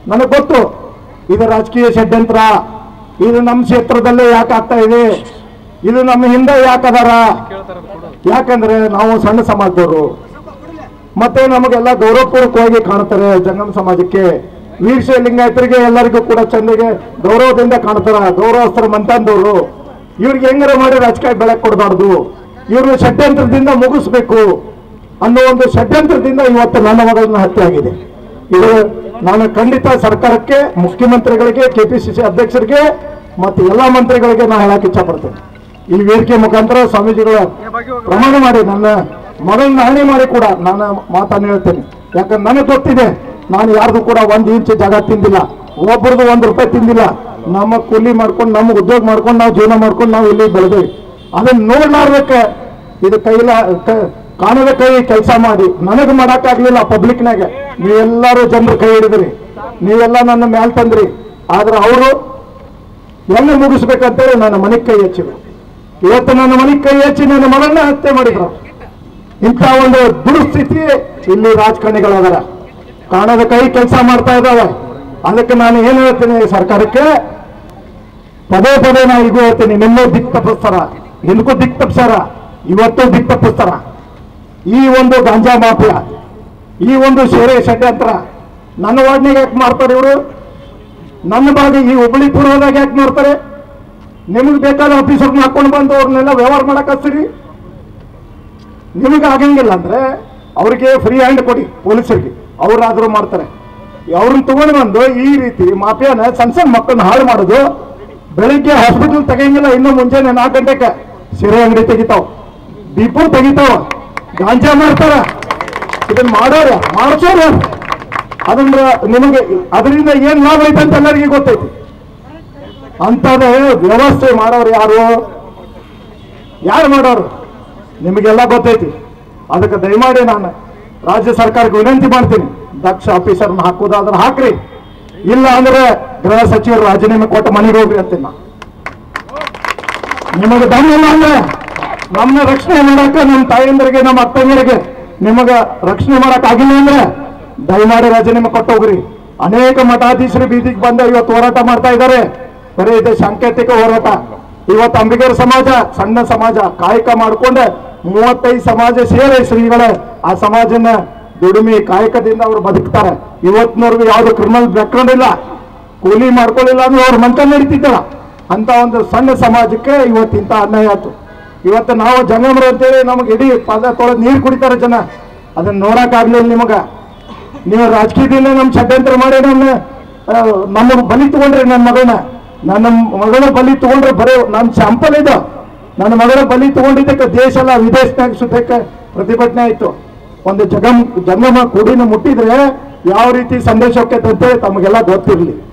ನನಗೆ ಗೊತ್ತು ಇದು ರಾಜಕೀಯ ಷಡ್ಯಂತ್ರ ಇದು ನಮ್ಮ ಕ್ಷೇತ್ರದಲ್ಲೇ ಯಾಕೆ ಆಗ್ತಾ ಇದೆ ಇದು ನಮ್ಮ ಹಿಂದೆ ಯಾಕೆ ಅದಾರ ಯಾಕಂದ್ರೆ ನಾವು ಸಣ್ಣ ಸಮಾಜದವರು ಮತ್ತೆ ನಮಗೆಲ್ಲ ಗೌರವಪೂರ್ವಕವಾಗಿ ಕಾಣ್ತಾರೆ ಜಂಗಮ ಸಮಾಜಕ್ಕೆ ವೀರಶೈವ ಲಿಂಗಾಯತರಿಗೆ ಎಲ್ಲರಿಗೂ ಕೂಡ ಚಂದಿಗೆ ಗೌರವದಿಂದ ಕಾಣ್ತಾರ ಗೌರವಸ್ಥರ ಮಂತಂದವರು ಇವ್ರಿಗೆ ಹೆಂಗಾರ ಮಾಡಿ ರಾಜಕೀಯ ಬೆಳಕು ಕೊಡಬಾರ್ದು ಇವ್ರನ್ನ ಷಡ್ಯಂತ್ರದಿಂದ ಮುಗಿಸ್ಬೇಕು ಅನ್ನೋ ಒಂದು ಷಡ್ಯಂತ್ರದಿಂದ ಇವತ್ತು ನನ್ನ ಮಗಳನ್ನ ಹತ್ಯೆ ಆಗಿದೆ ಇದು ನಾನು ಖಂಡಿತ ಸರ್ಕಾರಕ್ಕೆ ಮುಖ್ಯಮಂತ್ರಿಗಳಿಗೆ ಕೆಪಿಸಿಸಿ ಅಧ್ಯಕ್ಷರಿಗೆ ಮತ್ತು ಎಲ್ಲ ಮಂತ್ರಿಗಳಿಗೆ ನಾನು ಹೇಳಕ್ ಇಚ್ಛಪಡ್ತೇನೆ ಈ ವೇದಿಕೆ ಮುಖಾಂತರ ಸ್ವಾಮೀಜಿಗಳ ಪ್ರಮಾಣ ಮಾಡಿ ನನ್ನ ಮಗಳನ್ನ ಹಾನಿ ಮಾಡಿ ಕೂಡ ನಾನು ಮಾತನ್ನು ಹೇಳ್ತೇನೆ ಯಾಕಂದ್ರೆ ನನಗೆ ಗೊತ್ತಿದೆ ನಾನು ಯಾರ್ದು ಕೂಡ ಒಂದು ಇಂಚು ಜಾಗ ತಿಂದಿಲ್ಲ ಒಬ್ಬರದು ಒಂದು ರೂಪಾಯಿ ತಿಂದಿಲ್ಲ ನಮ್ಮ ಕೂಲಿ ಮಾಡ್ಕೊಂಡು ನಮ್ಮ ಉದ್ಯೋಗ ಮಾಡ್ಕೊಂಡು ನಾವು ಜೀವನ ಮಾಡ್ಕೊಂಡು ನಾವು ಇಲ್ಲಿ ಬೆಳೆದೇವಿ ಅದನ್ನ ನೋಡ್ಲಾರ್ದಕ್ಕೆ ಇದು ಕೈಲ ಕ- ಕಾಣದ ಕೈ ಕೆಲಸ ಮಾಡಿ ನನಗೆ ಮಾಡಕ್ಕಾಗ್ಲಿಲ್ಲ ಪಬ್ಲಿಕ್ನಾಗ ನೀವೆಲ್ಲರೂ ಜನರು ಕೈ ಹಿಡಿದ್ರಿ ನೀವೆಲ್ಲ ನನ್ನ ಮ್ಯಾಲ್ ತಂದ್ರಿ ಆದ್ರೆ ಅವರು ಎಲ್ಲಿ ಮುಗಿಸ್ಬೇಕಂತೇಳಿ ನನ್ನ ಮನೆಗೆ ಕೈ ಹಚ್ಚಿದ್ರು ಇವತ್ತು ನನ್ನ ಮನೆಗೆ ಕೈ ಹಚ್ಚಿ ನನ್ನ ಮಗನ್ನ ಹತ್ಯೆ ಮಾಡಿದ್ರು ಇಂಥ ಒಂದು ದುರುಸ್ಥಿತಿ ಇಲ್ಲಿ ರಾಜಕಾರಣಿಗಳದಾರ ಕಾಣದ ಕೈ ಕೆಲಸ ಮಾಡ್ತಾ ಇದ್ದಾವೆ ಅದಕ್ಕೆ ನಾನು ಏನು ಹೇಳ್ತೀನಿ ಸರ್ಕಾರಕ್ಕೆ ಪದೇ ಪದೇ ನಾ ಈಗ ಹೇಳ್ತೀನಿ ನಿನ್ನೂ ದಿಕ್ ತಪ್ಪಿಸ್ತಾರ ಹಿಂದಕ್ಕೂ ದಿಕ್ ತಪ್ಪಿಸ್ತಾರ ಇವತ್ತು ದಿಕ್ ತಪ್ಪಿಸ್ತಾರ ಈ ಒಂದು ಗಾಂಜಾ ಮಾಫಿಯಾ ಈ ಒಂದು ಸೇರೆ ಷಡ್ಯಂತ್ರ ನನ್ನ ವಾರ್ಡ್ನಾಗ ಯಾಕೆ ಮಾಡ್ತಾರೆ ಇವರು ನನ್ನ ಭಾಗ ಈ ಹುಬ್ಬಳ್ಳಿ ಪೂರ್ವದಾಗ ಯಾಕೆ ಮಾಡ್ತಾರೆ ನಿಮಗೆ ಬೇಕಾದ ಆಫೀಸರ್ನ ಹಾಕೊಂಡು ಬಂದು ಅವ್ರನ್ನೆಲ್ಲ ವ್ಯವಹಾರ ಮಾಡಕ್ ಹಚ್ತೀರಿ ನಿಮಗೆ ಆಗಂಗಿಲ್ಲ ಅಂದ್ರೆ ಅವ್ರಿಗೆ ಫ್ರೀ ಹ್ಯಾಂಡ್ ಕೊಡಿ ಪೊಲೀಸರಿಗೆ ಅವರಾದ್ರೂ ಮಾಡ್ತಾರೆ ಅವ್ರನ್ನ ತಗೊಂಡು ಬಂದು ಈ ರೀತಿ ಮಾಫಿಯಾನ ಸಣ್ಣ ಸಣ್ಣ ಮಕ್ಕಳನ್ನ ಹಾಳು ಮಾಡೋದು ಬೆಳಿಗ್ಗೆ ಹಾಸ್ಪಿಟಲ್ ತೆಗಿಯಂಗಿಲ್ಲ ಇನ್ನು ಮುಂಜಾನೆ ನಾಲ್ಕು ಗಂಟೆಗೆ ಸಿರೆ ಅಂಗಡಿ ತೆಗಿತಾವ ದೀಪು ತೆಗಿತಾವ ಗಾಂಜಾ ಮಾಡ್ತಾರ ಇದನ್ನ ಮಾಡೋರ ಮಾಡಿಸೋರು ಯಾರು? ಅದಂದ್ರ ನಿಮಗೆ ಅದರಿಂದ ಏನ್ ಲಾಭ ಐತೆ ಅಂತ ಎಲ್ಲರಿಗೂ ಗೊತ್ತೈತಿ ಅಂತದೇ ವ್ಯವಸ್ಥೆ ಮಾಡೋರು ಯಾರು ಯಾರು ಮಾಡೋರು ನಿಮಗೆಲ್ಲ ಗೊತ್ತೈತಿ ಅದಕ್ಕೆ ದಯಮಾಡಿ ನಾನು ರಾಜ್ಯ ಸರ್ಕಾರಕ್ಕೆ ವಿನಂತಿ ಮಾಡ್ತೀನಿ ದಕ್ಷ ಆಫೀಸರ್ನ ಹಾಕೋದಾದ್ರೆ ಹಾಕ್ರಿ ಇಲ್ಲ ಅಂದ್ರೆ ಗೃಹ ಸಚಿವರು ರಾಜೀನಾಮೆ ಕೊಟ್ಟು ಮನೆಗೆ ಹೋಗ್ರಿ ಅಂತೀನಿ ನಾ ನಿಮಗೆ ದಮ್ ಇಲ್ಲ ಅಂದ್ರೆ ನಮ್ಮನ್ನ ರಕ್ಷಣೆ ಮಾಡಕ್ಕ ನಮ್ಮ ತಾಯಂದರಿಗೆ ನಮ್ಮ ಅಕ್ಕಂದರಿಗೆ ನಿಮಗ ರಕ್ಷಣೆ ಮಾಡಕ್ ಆಗಿಲ್ಲ ಅಂದ್ರೆ ದಯಮಾಡಿ ರಾಜೀನಾಮೆ ಕೊಟ್ಟು ಹೋಗ್ರಿ ಅನೇಕ ಮಠಾಧೀಶರು ಬೀದಿಗೆ ಬಂದು ಇವತ್ತು ಹೋರಾಟ ಮಾಡ್ತಾ ಇದ್ದಾರೆ ಬರೀ ಇದು ಸಾಂಕೇತಿಕ ಹೋರಾಟ ಇವತ್ತು ಅಂಬಿಗರ ಸಮಾಜ ಸಣ್ಣ ಸಮಾಜ ಕಾಯಕ ಮಾಡ್ಕೊಂಡೆ ಮೂವತ್ತೈದು ಸಮಾಜ ಸೇರಿ ಶ್ರೀಗಳೇ ಆ ಸಮಾಜನ ದುಡಿಮೆ ಕಾಯಕದಿಂದ ಅವರು ಬದುಕ್ತಾರೆ ಇವತ್ತಿನವ್ರಿಗೂ ಯಾವ್ದು ಕ್ರಿಮಿನಲ್ ಬ್ಯಾಕ್ಗ್ರೌಂಡ್ ಇಲ್ಲ ಕೂಲಿ ಮಾಡ್ಕೊಳ್ಳಿಲ್ಲ ಅಂದ್ರೆ ಅವ್ರ ಮಂಟ ನಡೀತಿದ್ದಲ್ಲ ಅಂತ ಒಂದು ಸಣ್ಣ ಸಮಾಜಕ್ಕೆ ಇವತ್ತು ಇಂಥ ಅನ್ಯಾಯ ಆಯ್ತು ಇವತ್ತು ನಾವು ಜಂಗಮರು ಅಂತೇಳಿ ನಮಗೆ ಇಡೀ ಪದ ತೊಳೆದು ನೀರು ಕುಡಿತಾರೆ ಜನ ಅದನ್ನ ನೋಡಕ್ಕಾಗ್ಲಿಲ್ಲ ನಿಮಗ ನೀವು ರಾಜಕೀಯದಿಂದ ನಮ್ಮ ಷಡ್ಯಂತ್ರ ಮಾಡಿ ನನ್ನ ನಮ್ಮ ಬಲಿ ತಗೊಂಡ್ರಿ ನನ್ನ ಮಗಳನ್ನ ನನ್ನ ಮಗಳ ಬಲಿ ತಗೊಂಡ್ರೆ ಬರೀ ನನ್ನ ಶಾಂಪಲ್ ಇದು ನನ್ನ ಮಗಳ ಬಲಿ ತಗೊಂಡಿದ್ದಕ್ಕೆ ದೇಶ ಎಲ್ಲ ವಿದೇಶನಾಗ ಸುತ್ತಕ್ಕೆ ಪ್ರತಿಭಟನೆ ಆಯ್ತು ಒಂದು ಜಗಮ್ ಜಂಗಮ ಕುಡಿನ ಮುಟ್ಟಿದ್ರೆ ಯಾವ ರೀತಿ ಸಂದೇಶ ಹೋಗ್ತೈತೆ ಅಂತೇಳಿ ತಮಗೆಲ್ಲ ಗೊತ್ತಿರಲಿ